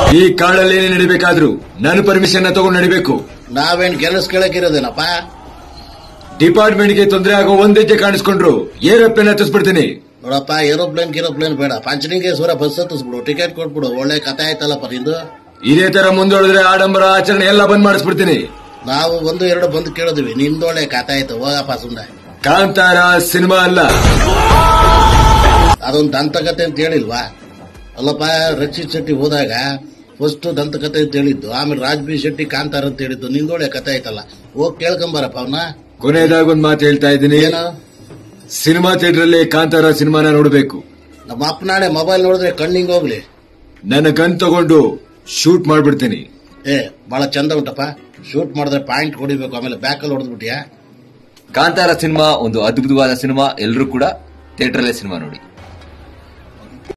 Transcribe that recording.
ಈ ಕಾಡಲ್ಲಿ ಏನೇ ನಡಿಬೇಕಾದ್ರೂ ನಾನು ಪರ್ಮಿಷನ್ ತಗೊಂಡು ನಡಿಬೇಕು ನಾವೇನ್ ಕೆಲಸ ಕೇಳಕ್ಕಿರೋದೇನಪ್ಪ ಡಿಪಾರ್ಟ್ಮೆಂಟ್ಗೆ ತೊಂದರೆ ಆಗೋ ಒಂದ್ ಹೆಜ್ಜೆ ಕಾಣಿಸ್ಕೊಂಡ್ರು ಏರೋಪ್ಲೇನ್ ಹತ್ತಿಸ್ಬಿಡ್ತೀನಿ ನೋಡಪ್ಪ ಏರೋಪ್ಲೇನ್ ಗಿರೋಪ್ಲೇನ್ ಬೇಡ ಪಂಚಲಿಂಗೇಶ್ವರ ಬಸ್ ಹತ್ತಿಸ್ಬಿಡು ಟಿಕೆಟ್ ಕೊಟ್ಬಿಡು ಒಳ್ಳೆ ಕಥೆ ಆಯ್ತಲ್ಲಪ್ಪ ನಿಂದು ಇದೇ ತರ ಮುಂದೊಳಿದ್ರೆ ಆಡಂಬರ ಆಚರಣೆ ಎಲ್ಲ ಬಂದ್ ಮಾಡಿಸ್ಬಿಡ್ತೀನಿ ನಾವು ಒಂದು ಎರಡು ಬಂದು ಕೇಳಿದ್ವಿ ನಿಂದೊಳ್ಳೆ ಕಥೆ ಆಯ್ತು ಹೋಗಪ್ಪ ಸುಮ್ನೆ ಕಾಂತಾರ ಸಿನಿಮಾ ಅಲ್ಲ ಅದೊಂದು ದಂತಕತೆ ಅಂತ ಹೇಳಿಲ್ವಾ ಅಲ್ಲಪ್ಪ ರಕ್ಷಿತ್ ಶೆಟ್ಟಿ ಹೋದಾಗ ಫಸ್ಟ್ ದಂತಕತೆ ಅಂತ ಹೇಳಿದ್ದು ಆಮೇಲೆ ರಾಜ್ ಬಿ ಶೆಟ್ಟಿ ಕಾಂತಾರ ಅಂತ ಹೇಳಿದ್ದು ನಿಂದೊಳ್ಳೆ ಕಥೆ ಆಯ್ತಲ್ಲ ಹೋಗಿ ಕೇಳ್ಕೊಂಬರಪ್ಪ ಅವನ್ನ ಕೊನೆಯದಾಗ ಒಂದ್ ಮಾತು ಹೇಳ್ತಾ ಇದ್ದೀನಿ ಏನು ಸಿನಿಮಾ ಥಿಯೇಟರ್ ಅಲ್ಲಿ ಕಾಂತಾರ ಸಿನಿಮಾನ ನೋಡಬೇಕು ನಮ್ಮ ಅಪ್ಪನಾಣೆ ಮೊಬೈಲ್ ನೋಡಿದ್ರೆ ಕಣ್ಣಿಂಗ್ ಹೋಗ್ಲಿ ನನ್ನ ಗನ್ ತಗೊಂಡು ಶೂಟ್ ಮಾಡ್ಬಿಡ್ತೀನಿ ಏ ಬಹಳ ಚಂದ ಉಂಟಪ್ಪ ಶೂಟ್ ಮಾಡಿದ್ರೆ ಪಾಯಿಂಟ್ ಹೊಡಿಬೇಕು ಆಮೇಲೆ ಬ್ಯಾಕಲ್ಲಿ ಹೊಡೆದ್ಬಿಟ್ಟಿಯಾ ಕಾಂತಾರ ಸಿನಿಮಾ ಒಂದು ಅದ್ಭುತವಾದ ಸಿನಿಮಾ ಎಲ್ಲರೂ ಕೂಡ ಥಿಯೇಟರ್ ಸಿನಿಮಾ ನೋಡಿ